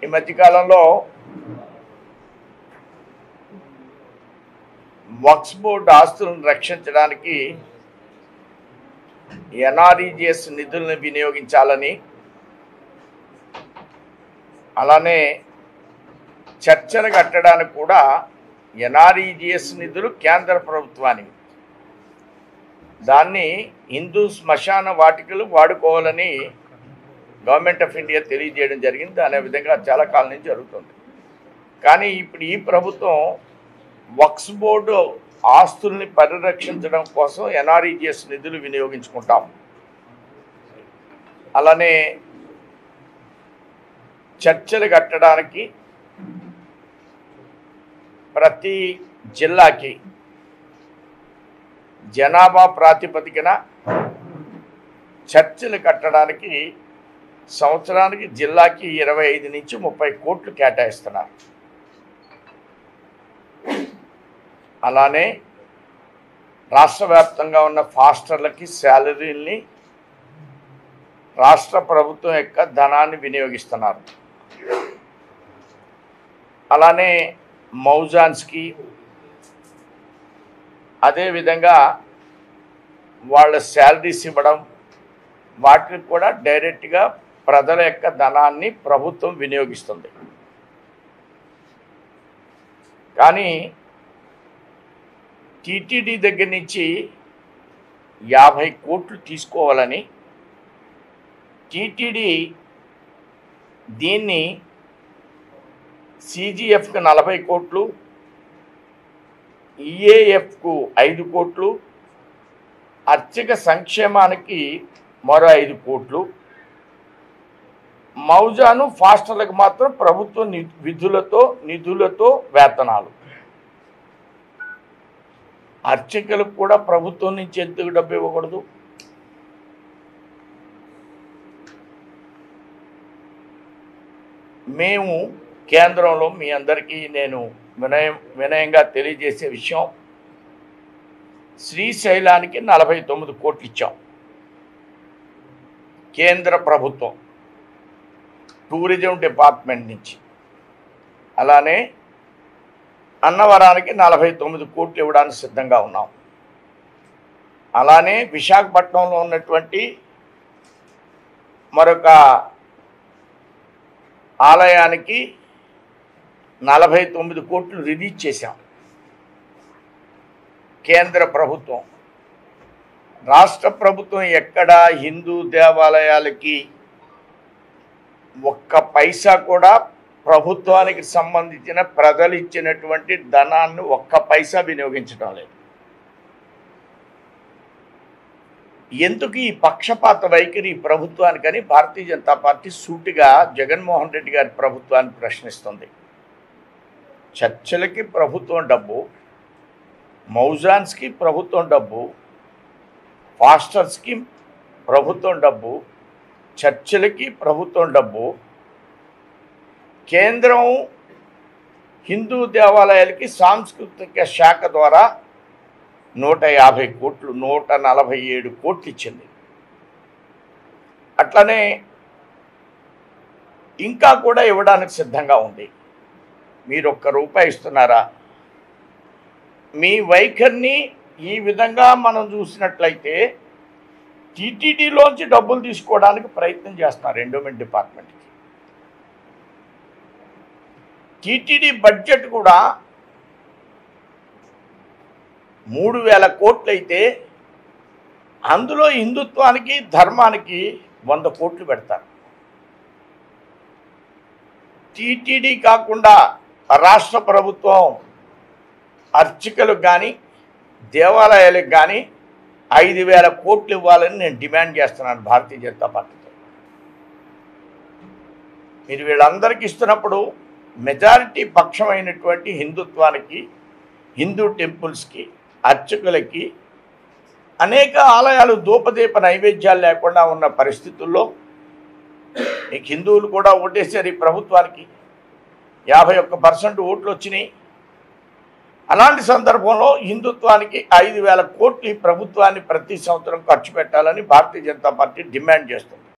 ఈ మధ్యకాలంలో వక్స్ బోర్డు ఆస్తులను రక్షించడానికి ఎన్ఆర్ఈజిఎస్ నిధులను వినియోగించాలని అలానే చర్చలు కట్టడానికి కూడా ఎన్ఆర్ఈజిఎస్ నిధులు కేంద్ర ప్రభుత్వానికి దాన్ని హిందూ శ్మశాన వాటికలు వాడుకోవాలని గవర్నమెంట్ ఆఫ్ ఇండియా తెలియజేయడం జరిగింది అనే విధంగా చాలా కాలం నుంచి జరుగుతుంది కానీ ఇప్పుడు ఈ ప్రభుత్వం వక్స్ బోర్డు ఆస్తుల్ని పరిరక్షించడం కోసం ఎన్ఆర్ఈజిఎస్ నిధులు వినియోగించుకుంటాం అలానే చర్చలు కట్టడానికి ప్రతి జిల్లాకి జనాభా ప్రాతిపదికన చర్చలు కట్టడానికి సంవత్సరానికి జిల్లాకి ఇరవై ఐదు నుంచి ముప్పై కోట్లు కేటాయిస్తున్నారు అలానే రాష్ట్ర వ్యాప్తంగా ఉన్న ఫాస్టర్లకి శాలరీల్ని రాష్ట్ర ప్రభుత్వం యొక్క ధనాన్ని వినియోగిస్తున్నారు అలానే మౌజాన్స్కి అదేవిధంగా వాళ్ళ శాలరీస్ ఇవ్వడం వాటికి కూడా డైరెక్ట్గా ప్రజల యొక్క ధనాన్ని ప్రభుత్వం వినియోగిస్తుంది కానీ టీటీడీ దగ్గర నుంచి యాభై కోట్లు తీసుకోవాలని టీటీడీ దీన్ని సిజిఎఫ్కి నలభై కోట్లు ఈఏఎఫ్కు ఐదు కోట్లు అర్చక సంక్షేమానికి మరో ఐదు కోట్లు మౌజాను ఫాస్టర్లకు మాత్రం ప్రభుత్వ ని- విధులతో నిధులతో వేతనాలు అర్చకులకు కూడా ప్రభుత్వం నుంచి ఎందుకు డబ్బు ఇవ్వకూడదు మేము కేంద్రంలో మీ అందరికీ నేను వినయం వినయంగా తెలియజేసే విషయం శ్రీశైలానికి నలభై తొమ్మిది కోట్లు ఇచ్చాం కేంద్ర ప్రభుత్వం టూరిజం డిపార్ట్మెంట్ నుంచి అలానే అన్నవరానికి నలభై తొమ్మిది కోట్లు ఇవ్వడానికి సిద్ధంగా ఉన్నాం అలానే విశాఖపట్నంలో ఉన్నటువంటి మరొక ఆలయానికి నలభై తొమ్మిది కోట్లు రిలీజ్ చేశాం కేంద్ర ప్రభుత్వం రాష్ట్ర ప్రభుత్వం ఎక్కడ హిందూ దేవాలయాలకి ఒక్క పైసా కూడా ప్రభుత్వానికి సంబంధించిన ప్రజలు ఇచ్చినటువంటి ధనాన్ని ఒక్క పైసా వినియోగించడం లేదు ఎందుకు ఈ పక్షపాత వైఖరి ఈ ప్రభుత్వానికని భారతీయ జనతా పార్టీ సూటిగా జగన్మోహన్ రెడ్డి గారి ప్రభుత్వాన్ని ప్రశ్నిస్తుంది చర్చలకి ప్రభుత్వం డబ్బు మౌజాన్స్కి ప్రభుత్వం డబ్బు ఫాస్టర్స్కి ప్రభుత్వం డబ్బు చర్చిలకి ప్రభుత్వం డబ్బు కేంద్రం హిందూ దేవాలయాలకి సాంస్కృతిక శాఖ ద్వారా నూట యాభై కోట్లు నూట నలభై ఏడు కోట్లు ఇచ్చింది అట్లనే ఇంకా కూడా ఇవ్వడానికి సిద్ధంగా ఉంది మీరు ఒక్క రూపాయి ఇస్తున్నారా మీ వైఖరిని ఈ విధంగా మనం చూసినట్లయితే టీటీడీలోంచి డబ్బులు తీసుకోవడానికి ప్రయత్నం చేస్తున్నారు ఎండోమెంట్ డిపార్ట్మెంట్కి టీటీడీ బడ్జెట్ కూడా మూడు వేల కోట్లయితే అందులో హిందుత్వానికి ధర్మానికి వంద కోట్లు పెడతారు టీటీడీ కాకుండా రాష్ట్ర ప్రభుత్వం అర్చకులకు కానీ దేవాలయాలకు కానీ ఐదు వేల కోట్లు ఇవ్వాలని నేను డిమాండ్ చేస్తున్నాను భారతీయ జనతా పార్టీతో మీరు వీళ్ళందరికీ ఇస్తున్నప్పుడు మెజారిటీ పక్షమైనటువంటి హిందుత్వానికి హిందూ టెంపుల్స్కి అర్చకులకి అనేక ఆలయాలు దూపదీప నైవేద్యాలు లేకుండా ఉన్న పరిస్థితుల్లో మీకు హిందువులు కూడా ఓటేశారు ఈ ప్రభుత్వానికి యాభై ఒక్క పర్సెంట్ ఓట్లు వచ్చినాయి అలాంటి సందర్భంలో హిందుత్వానికి ఐదు వేల కోట్లు ఈ ప్రభుత్వాన్ని ప్రతి సంవత్సరం ఖర్చు పెట్టాలని భారతీయ జనతా పార్టీ డిమాండ్ చేస్తుంది